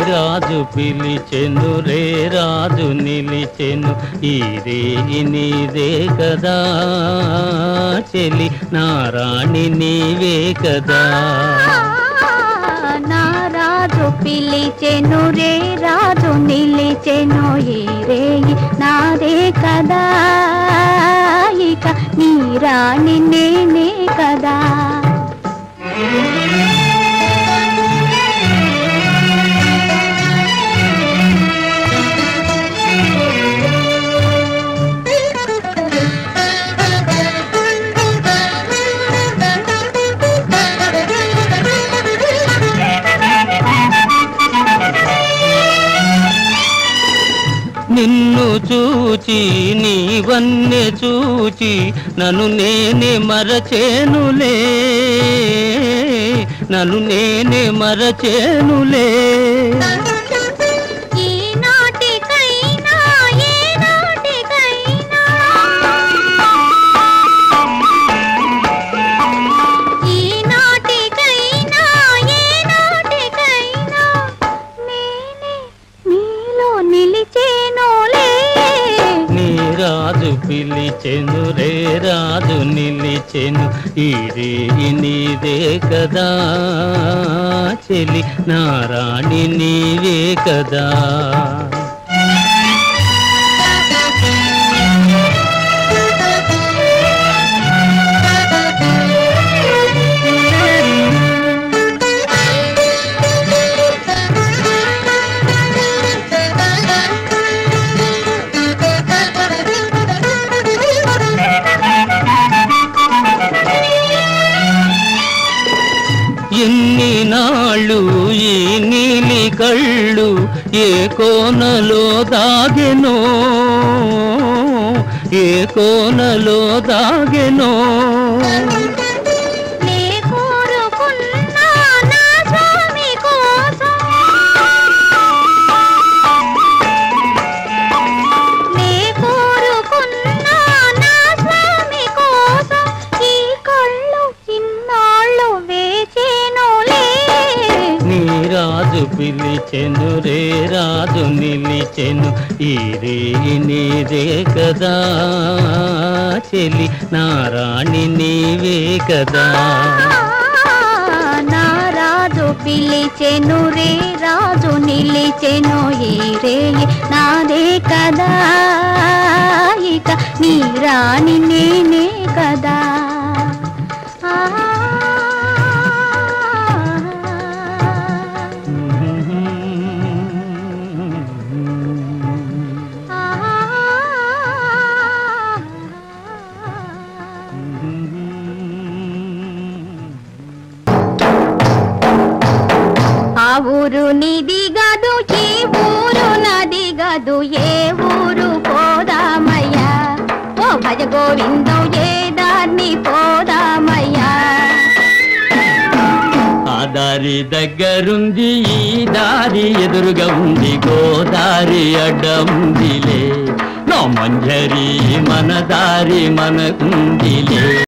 రాజు పిలిచెను రే రాజు నిలిచెను ఈ రేగి నీదే కదా చెలి నారాణి నీవే కదా నా రాజు పిలిచెను రే రాజు నిలిచెను ఈ రేయి నాదే కదా ఇక నీ రాణి నేనే కదా నిన్ను చూచి నీవన్నే చూచి నన్ను నేనే మరచేనులే నన్ను నేనే మరచేనులే ఈ నాటికైనా ఏ నాటికైనా ఈ నాటికైనా ఏ నాటికైనా నేనే నీలో నిలిచేనోలే నీ రాజు పిలిచెను రే రాజు నిలిచెను ఈ రేగి నీదే కదా చెలి నారాణి నీవే కదా ఎన్ని నాళ్ళు ఈ నీలి కళ్ళు ఏ కోనలో దాగెనో ఏ కోనలో దాగెనో నే కోరుకున్నా నా స్వామి కోసం నే కోరుకున్నా నా స్వామి కోసం ఈ కళ్ళు ఇన్నాళ్ళు వేచేనోలే నీ రాజు పిలిచెను రే రాజు నిలిచెను ఈ రేగి నీదే కదా చెలి నారాణి నీవే కదా నా రాజు పిలిచెను రే రాజు నిలిచెను ఈ రే నాదే కదా ఇక నీ రాణి నేనే కదా ఆ ఆ ఊరు నిది గదు ఈ ఊరు నది గదు ఏ ఊరు పోదామయ్యా ఓ భజ గోవిందం ఏ దాన్ని పోదామయ్యా ఆ దారి దగ్గరుంది ఈ దారి ఎదురుగా ఉంది గోదారి అడ్డముందిలే నా మంజరి మన దారి మనకుందిలే